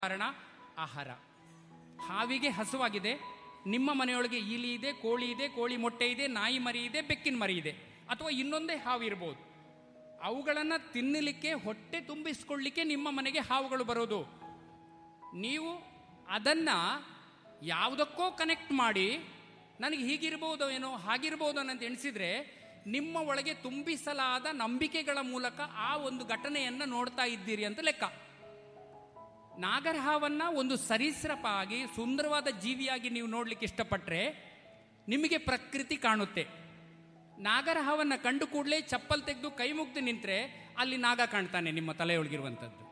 ಕಾರಣ ಆಹಾರ ಹಾವಿಗೆ ಹಸುವಾಗಿದೆ ನಿಮ್ಮ ಮನೆಯೊಳಗೆ ಇಲಿ ಇದೆ ಕೋಳಿ ಇದೆ ಕೋಳಿ ಮೊಟ್ಟೆ ಇದೆ ನಾಯಿ ಮರಿ ಇದೆ ಬೆಕ್ಕಿನ ಮರಿ ಇದೆ ಅಥವಾ ಇನ್ನೊಂದೇ ಹಾವು ಇರ್ಬೋದು ಅವುಗಳನ್ನು ತಿನ್ನಲಿಕ್ಕೆ ಹೊಟ್ಟೆ ತುಂಬಿಸ್ಕೊಳ್ಳಿಕ್ಕೆ ನಿಮ್ಮ ಮನೆಗೆ ಹಾವುಗಳು ಬರೋದು ನೀವು ಅದನ್ನು ಯಾವುದಕ್ಕೋ ಕನೆಕ್ಟ್ ಮಾಡಿ ನನಗೆ ಹೀಗಿರ್ಬೋದು ಏನೋ ಹಾಗಿರ್ಬೋದು ಅಂತ ಎಣಿಸಿದ್ರೆ ನಿಮ್ಮ ಒಳಗೆ ತುಂಬಿಸಲಾದ ನಂಬಿಕೆಗಳ ಮೂಲಕ ಆ ಒಂದು ಘಟನೆಯನ್ನು ನೋಡ್ತಾ ಇದ್ದೀರಿ ಅಂತ ಲೆಕ್ಕ ನಾಗರಹಾವನ್ನ ಒಂದು ಸರೀಸೃಪ ಆಗಿ ಸುಂದರವಾದ ಜೀವಿಯಾಗಿ ನೀವು ನೋಡ್ಲಿಕ್ಕೆ ಇಷ್ಟಪಟ್ಟರೆ ನಿಮಗೆ ಪ್ರಕೃತಿ ಕಾಣುತ್ತೆ ನಾಗರಹಾವನ್ನ ಕಂಡು ಕೂಡಲೇ ಚಪ್ಪಲ್ ತೆಗೆದು ಕೈ ಮುಗ್ದು ನಿಂತ್ರೆ ಅಲ್ಲಿ ನಾಗ ಕಾಣ್ತಾನೆ ನಿಮ್ಮ ತಲೆಯೊಳಗಿರುವಂಥದ್ದು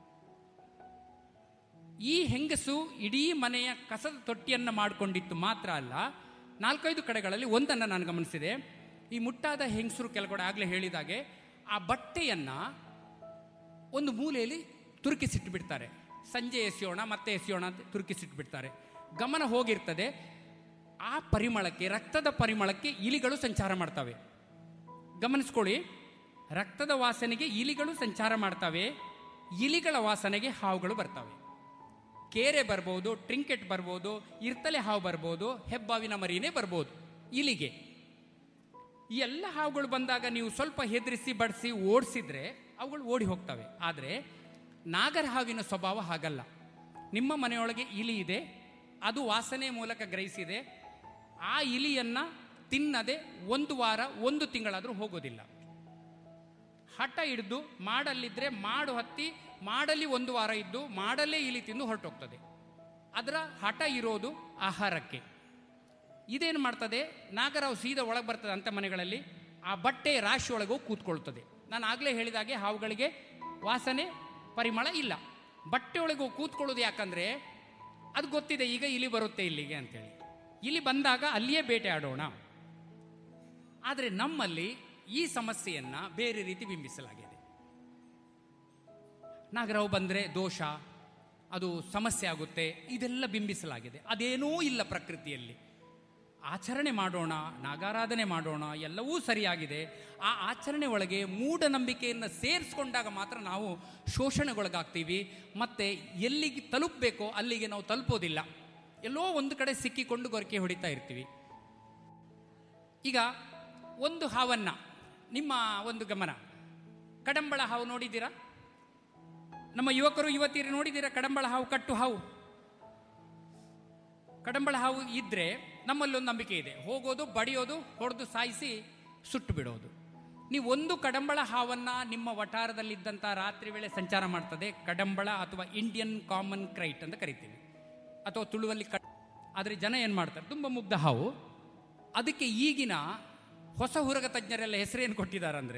ಈ ಹೆಂಗಸು ಇಡೀ ಮನೆಯ ಕಸದ ತೊಟ್ಟಿಯನ್ನು ಮಾಡಿಕೊಂಡಿತ್ತು ಮಾತ್ರ ಅಲ್ಲ ನಾಲ್ಕೈದು ಕಡೆಗಳಲ್ಲಿ ಒಂದನ್ನು ನಾನು ಗಮನಿಸಿದೆ ಈ ಮುಟ್ಟಾದ ಹೆಂಗಸರು ಕೆಲಗಡೆ ಆಗಲೇ ಹೇಳಿದಾಗೆ ಆ ಬಟ್ಟೆಯನ್ನ ಒಂದು ಮೂಲೆಯಲ್ಲಿ ತುರುಕಿಸಿಟ್ಬಿಡ್ತಾರೆ ಸಂಜೆ ಎಸೆಯೋಣ ಮತ್ತೆ ಎಸೆಯೋಣ ಅಂತ ತುರುಕಿಸಿಟ್ಬಿಡ್ತಾರೆ ಗಮನ ಹೋಗಿರ್ತದೆ ಆ ಪರಿಮಳಕ್ಕೆ ರಕ್ತದ ಪರಿಮಳಕ್ಕೆ ಇಲಿಗಳು ಸಂಚಾರ ಮಾಡ್ತವೆ ಗಮನಿಸ್ಕೊಳ್ಳಿ ರಕ್ತದ ವಾಸನೆಗೆ ಇಲಿಗಳು ಸಂಚಾರ ಮಾಡ್ತವೆ ಇಲಿಗಳ ವಾಸನೆಗೆ ಹಾವುಗಳು ಬರ್ತವೆ ಕೇರೆ ಬರ್ಬೋದು ಟ್ರಿಂಕೆಟ್ ಬರ್ಬೋದು ಇರ್ತಲೆ ಹಾವು ಬರ್ಬೋದು ಹೆಬ್ಬಾವಿನ ಮರಿನೇ ಬರ್ಬೋದು ಇಲಿಗೆ ಈ ಎಲ್ಲ ಹಾವುಗಳು ಬಂದಾಗ ನೀವು ಸ್ವಲ್ಪ ಹೆದರಿಸಿ ಬಡಿಸಿ ಓಡಿಸಿದ್ರೆ ಅವುಗಳು ಓಡಿ ಹೋಗ್ತವೆ ಆದರೆ ನಾಗರ ಹಾವಿನ ಸ್ವಭಾವ ಹಾಗಲ್ಲ ನಿಮ್ಮ ಮನೆಯೊಳಗೆ ಇಲಿ ಇದೆ ಅದು ವಾಸನೆ ಮೂಲಕ ಗ್ರಹಿಸಿದೆ ಆ ಇಲಿಯನ್ನ ತಿನ್ನದೆ ಒಂದು ವಾರ ಒಂದು ತಿಂಗಳಾದರೂ ಹೋಗೋದಿಲ್ಲ ಹಠ ಹಿಡಿದು ಮಾಡಲ್ಲಿದ್ರೆ ಮಾಡು ಹತ್ತಿ ಮಾಡಲಿ ಒಂದು ವಾರ ಇದ್ದು ಮಾಡಲ್ಲೇ ಇಲಿ ತಿಂದು ಹೊರಟೋಗ್ತದೆ ಅದರ ಹಠ ಇರೋದು ಆಹಾರಕ್ಕೆ ಇದೇನು ಮಾಡ್ತದೆ ನಾಗರಾವ್ ಸೀದಾ ಒಳಗೆ ಬರ್ತದೆ ಅಂತ ಮನೆಗಳಲ್ಲಿ ಆ ಬಟ್ಟೆ ರಾಶಿ ಒಳಗೂ ಕೂತ್ಕೊಳ್ತದೆ ನಾನು ಆಗಲೇ ಹೇಳಿದಾಗೆ ಹಾವುಗಳಿಗೆ ವಾಸನೆ ಪರಿಮಳ ಇಲ್ಲ ಬಟ್ಟೆ ಒಳಗೂ ಕೂತ್ಕೊಳ್ಳೋದು ಯಾಕಂದ್ರೆ ಅದು ಗೊತ್ತಿದೆ ಈಗ ಇಲಿ ಬರುತ್ತೆ ಇಲ್ಲಿಗೆ ಅಂತೇಳಿ ಇಲ್ಲಿ ಬಂದಾಗ ಅಲ್ಲಿಯೇ ಬೇಟೆ ಆಡೋಣ ಆದರೆ ನಮ್ಮಲ್ಲಿ ಈ ಸಮಸ್ಯೆಯನ್ನ ಬೇರೆ ರೀತಿ ಬಿಂಬಿಸಲಾಗಿದೆ ನಾಗರಾವ್ ಬಂದರೆ ದೋಷ ಅದು ಸಮಸ್ಯೆ ಆಗುತ್ತೆ ಇದೆಲ್ಲ ಬಿಂಬಿಸಲಾಗಿದೆ ಅದೇನೂ ಇಲ್ಲ ಪ್ರಕೃತಿಯಲ್ಲಿ ಆಚರಣೆ ಮಾಡೋಣ ನಾಗಾರಾಧನೆ ಮಾಡೋಣ ಎಲ್ಲವೂ ಸರಿಯಾಗಿದೆ ಆ ಆಚರಣೆ ಒಳಗೆ ಮೂಢನಂಬಿಕೆಯನ್ನು ಸೇರಿಸ್ಕೊಂಡಾಗ ಮಾತ್ರ ನಾವು ಶೋಷಣೆಗೊಳಗಾಗ್ತೀವಿ ಮತ್ತೆ ಎಲ್ಲಿಗೆ ತಲುಪಬೇಕೋ ಅಲ್ಲಿಗೆ ನಾವು ತಲುಪೋದಿಲ್ಲ ಎಲ್ಲೋ ಒಂದು ಕಡೆ ಸಿಕ್ಕಿಕೊಂಡು ಗೊರಕೆ ಹೊಡಿತಾ ಇರ್ತೀವಿ ಈಗ ಒಂದು ಹಾವನ್ನ ನಿಮ್ಮ ಒಂದು ಗಮನ ಕಡಂಬಳ ಹಾವು ನೋಡಿದ್ದೀರಾ ನಮ್ಮ ಯುವಕರು ಯುವತಿಯರು ನೋಡಿದ್ದೀರಾ ಕಡಂಬಳ ಹಾವು ಕಟ್ಟು ಹಾವು ಕಡಂಬಳ ಹಾವು ಇದ್ರೆ ನಮ್ಮಲ್ಲಿ ಒಂದು ನಂಬಿಕೆ ಇದೆ ಹೋಗೋದು ಬಡಿಯೋದು ಹೊಡೆದು ಸಾಯಿಸಿ ಸುಟ್ಟು ಬಿಡೋದು ನೀವು ಒಂದು ಕಡಂಬಳ ಹಾವನ್ನ ನಿಮ್ಮ ವಠಾರದಲ್ಲಿದ್ದಂಥ ರಾತ್ರಿ ವೇಳೆ ಸಂಚಾರ ಮಾಡ್ತದೆ ಕಡಂಬಳ ಅಥವಾ ಇಂಡಿಯನ್ ಕಾಮನ್ ಕ್ರೈಟ್ ಅಂತ ಕರಿತೀವಿ ಅಥವಾ ತುಳುವಲ್ಲಿ ಕ ಆದರೆ ಜನ ಏನು ಮಾಡ್ತಾರೆ ತುಂಬ ಮುಗ್ಧ ಹಾವು ಅದಕ್ಕೆ ಈಗಿನ ಹೊಸ ಹುರಗ ತಜ್ಞರೆಲ್ಲ ಹೆಸರೇನು ಕೊಟ್ಟಿದ್ದಾರೆ ಅಂದರೆ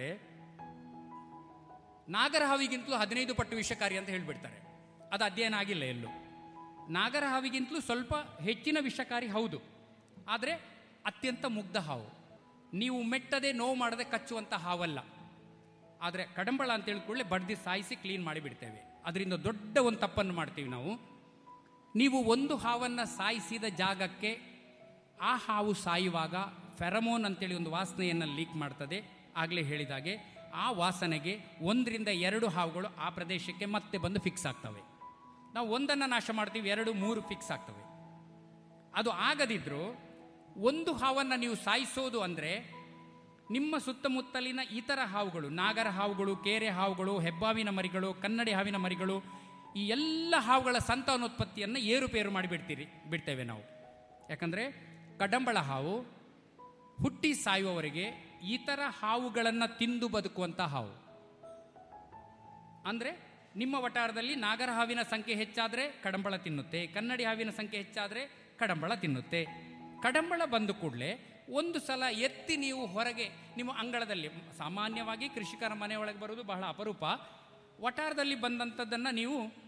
ನಾಗರ ಹಾವಿಗಿಂತಲೂ ಹದಿನೈದು ಪಟ್ಟು ವಿಷಕಾರಿ ಅಂತ ಹೇಳಿಬಿಡ್ತಾರೆ ಅದು ಅಧ್ಯಯನ ಆಗಿಲ್ಲ ಎಲ್ಲೂ ನಾಗರ ಹಾವಿಗಿಂತಲೂ ಸ್ವಲ್ಪ ಹೆಚ್ಚಿನ ವಿಷಕಾರಿ ಹೌದು ಆದರೆ ಅತ್ಯಂತ ಮುಗ್ಧ ಹಾವು ನೀವು ಮೆಟ್ಟದೆ ನೋವು ಮಾಡದೆ ಕಚ್ಚುವಂಥ ಹಾವಲ್ಲ ಆದರೆ ಕಡಂಬಳ ಅಂತ ಹೇಳಿಕೊಳ್ಳೆ ಬಡ್ದು ಸಾಯಿಸಿ ಕ್ಲೀನ್ ಮಾಡಿಬಿಡ್ತೇವೆ ಅದರಿಂದ ದೊಡ್ಡ ಒಂದು ತಪ್ಪನ್ನು ಮಾಡ್ತೀವಿ ನಾವು ನೀವು ಒಂದು ಹಾವನ್ನು ಸಾಯಿಸಿದ ಜಾಗಕ್ಕೆ ಆ ಹಾವು ಸಾಯುವಾಗ ಫೆರಮೋನ್ ಅಂತೇಳಿ ಒಂದು ವಾಸನೆಯನ್ನು ಲೀಕ್ ಮಾಡ್ತದೆ ಆಗಲೇ ಹೇಳಿದಾಗೆ ಆ ವಾಸನೆಗೆ ಒಂದರಿಂದ ಎರಡು ಹಾವುಗಳು ಆ ಪ್ರದೇಶಕ್ಕೆ ಮತ್ತೆ ಬಂದು ಫಿಕ್ಸ್ ಆಗ್ತವೆ ನಾವು ಒಂದನ್ನು ನಾಶ ಮಾಡ್ತೀವಿ ಎರಡು ಮೂರು ಫಿಕ್ಸ್ ಆಗ್ತವೆ ಅದು ಆಗದಿದ್ರೂ ಒಂದು ಹಾವನ್ನು ನೀವು ಸಾಯಿಸೋದು ಅಂದರೆ ನಿಮ್ಮ ಸುತ್ತಮುತ್ತಲಿನ ಇತರ ಹಾವುಗಳು ನಾಗರ ಹಾವುಗಳು ಕೇರೆ ಹಾವುಗಳು ಹೆಬ್ಬಾವಿನ ಮರಿಗಳು ಕನ್ನಡಿ ಹಾವಿನ ಮರಿಗಳು ಈ ಎಲ್ಲ ಹಾವುಗಳ ಸಂತಾನೋತ್ಪತ್ತಿಯನ್ನು ಏರುಪೇರು ಮಾಡಿಬಿಡ್ತೀರಿ ಬಿಡ್ತೇವೆ ನಾವು ಯಾಕಂದರೆ ಕಡಂಬಳ ಹಾವು ಹುಟ್ಟಿ ಸಾಯುವವರೆಗೆ ಇತರ ಹಾವುಗಳನ್ನು ತಿಂದು ಬದುಕುವಂಥ ಹಾವು ಅಂದರೆ ನಿಮ್ಮ ವಟಾರದಲ್ಲಿ ನಾಗರ ಹಾವಿನ ಸಂಖ್ಯೆ ಹೆಚ್ಚಾದರೆ ಕಡಂಬಳ ತಿನ್ನುತ್ತೆ ಕನ್ನಡಿ ಹಾವಿನ ಸಂಖ್ಯೆ ಹೆಚ್ಚಾದರೆ ಕಡಂಬಳ ತಿನ್ನುತ್ತೆ ಕಡಂಬಳ ಬಂದ ಕೂಡಲೇ ಒಂದು ಸಲ ಎತ್ತಿ ನೀವು ಹೊರಗೆ ನಿಮ್ಮ ಅಂಗಳದಲ್ಲಿ ಸಾಮಾನ್ಯವಾಗಿ ಕೃಷಿಕರ ಮನೆಯೊಳಗೆ ಬರೋದು ಬಹಳ ಅಪರೂಪ ವಟಾರದಲ್ಲಿ ಬಂದಂಥದ್ದನ್ನು ನೀವು